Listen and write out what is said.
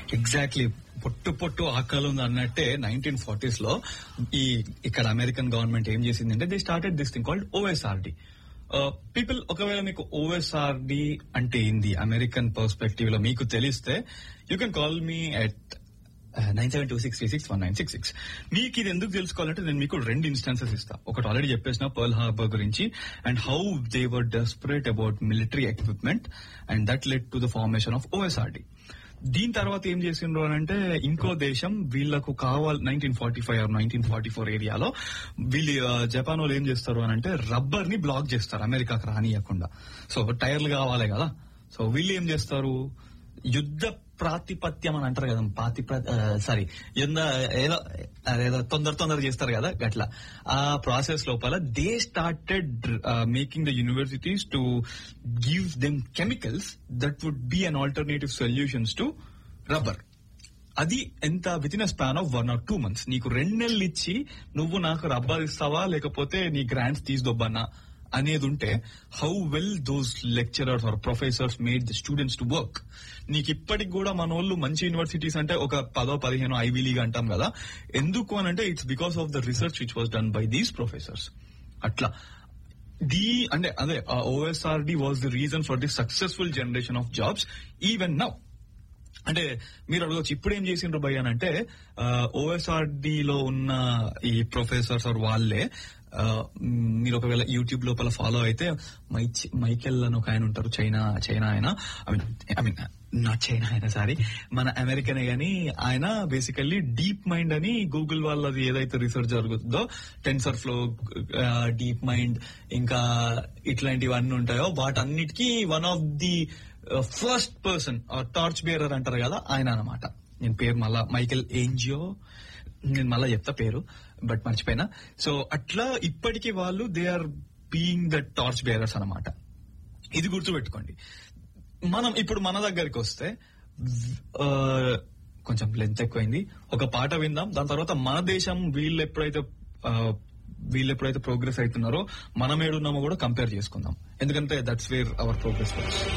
exactly పొట్టు పొట్టు ఆకలి ఉంది అన్నట్టే నైన్టీన్ ఫార్టీస్ లో ఈ ఇక్కడ అమెరికన్ గవర్నమెంట్ ఏం చేసిందంటే they started this thing called OSRD people ఒకవేళ మీకు ఓఎస్ఆర్డి అంటే ఏంది అమెరికన్ పర్స్పెక్టివ్ లో మీకు తెలిస్తే you can call me at nine seven two six three six one nine six six మీకు ఇది ఎందుకు తెలుసుకోవాలంటే నేను మీకు రెండు ఇన్స్టాన్సెస్ ఇస్తా ఒకటి ఆల్రెడీ చెప్పేసిన పర్ల్ హార్బర్ గురించి and how they were desperate about military equipment and that led to the formation of OSRD దీని తర్వాత ఏం చేసిండ్రు అని అంటే ఇంకో దేశం వీళ్ళకు కావాలి nineteen forty five nineteen forty four ఏరియాలో వీళ్ళు ఆ, జపాన్ వాళ్ళు ఏం చేస్తారు అని అంటే రబ్బర్ ని బ్లాక్ చేస్తారు అమెరికాకు రానియకుండా సో టైర్లు కావాలి కదా సో వీళ్ళు ఏం చేస్తారు యుద్ధ ప్రాతిపత్యం అని అంటారు కదా పాతి సారీ యుద్ధ ఏదో అదేదో తొందర తొందర చేస్తారు కదా గట్లా ఆ ప్రాసెస్ లోపల they started making the universities to give them chemicals that would be an alternative solutions to rubber అది ఎంత within a span of one or two months నీకు రెండు నెలలు ఇచ్చి నువ్వు నాకు రబ్బర్ ఇస్తావా లేకపోతే నీ గ్రాంట్స్ తీసుకోబ్బన్నా అనేది ఉంటే how well does lecturers or professors made the students to work నీకు ఇప్పటికి కూడా మన వాళ్ళు మంచి యూనివర్సిటీస్ అంటే ఒక పదో పదిహేను ఐవీ లీగ్ అంటాం కదా ఎందుకు అని అంటే it's because of the research which was done by these professors అట్లా ది అంటే అదే OSRD was the reason for the successful generation of jobs even now అంటే మీరు అడగచ్చు ఇప్పుడు ఏం చేసిండ్రు భయ్ అని అంటే ఓఎస్ఆర్డి లో ఉన్న ఈ ప్రొఫెసర్స్ ఆర్ వాళ్ళే ఆ, మ్, మీరు ఒకవేళ యూట్యూబ్ లోపల ఫాలో అయితే మైచ్ మైకెల్ అని ఒక ఆయన ఉంటారు చైనా చైనా ఆయన I mean I mean not China ఆయన సారీ మన అమెరికనే గాని ఆయన బేసికల్లీ డీప్ మైండ్ అని గూగుల్ వాళ్ళది ఏదైతే రీసెర్చ్ జరుగుతుందో టెన్సర్ ఫ్లో డీప్ మైండ్ ఇంకా ఇట్లాంటివన్నీ ఉంటాయో వాటన్నిటికీ one of the first person torch bearer అంటారు కదా ఆయన అన్నమాట నేను పేరు మళ్ళా మైకెల్ ఏంజియో నేను మళ్ళా చెప్తా పేరు బట్ మర్చిపోయినా సో అట్లా ఇప్పటికీ వాళ్ళు they are being the torch bearers అన్నమాట ఇది గుర్తుపెట్టుకోండి మనం ఇప్పుడు మన దగ్గరికి వస్తే ఆ, కొంచెం లెంత్ ఎక్కువైంది ఒక పాట విందాం దాని తర్వాత మన దేశం వీళ్ళు ఎప్పుడైతే ఆ, వీళ్ళు ఎప్పుడైతే ప్రోగ్రెస్ అవుతున్నారో మనం ఏడున్నామో కూడా కంపేర్ చేసుకుందాం ఎందుకంటే that's where our progress works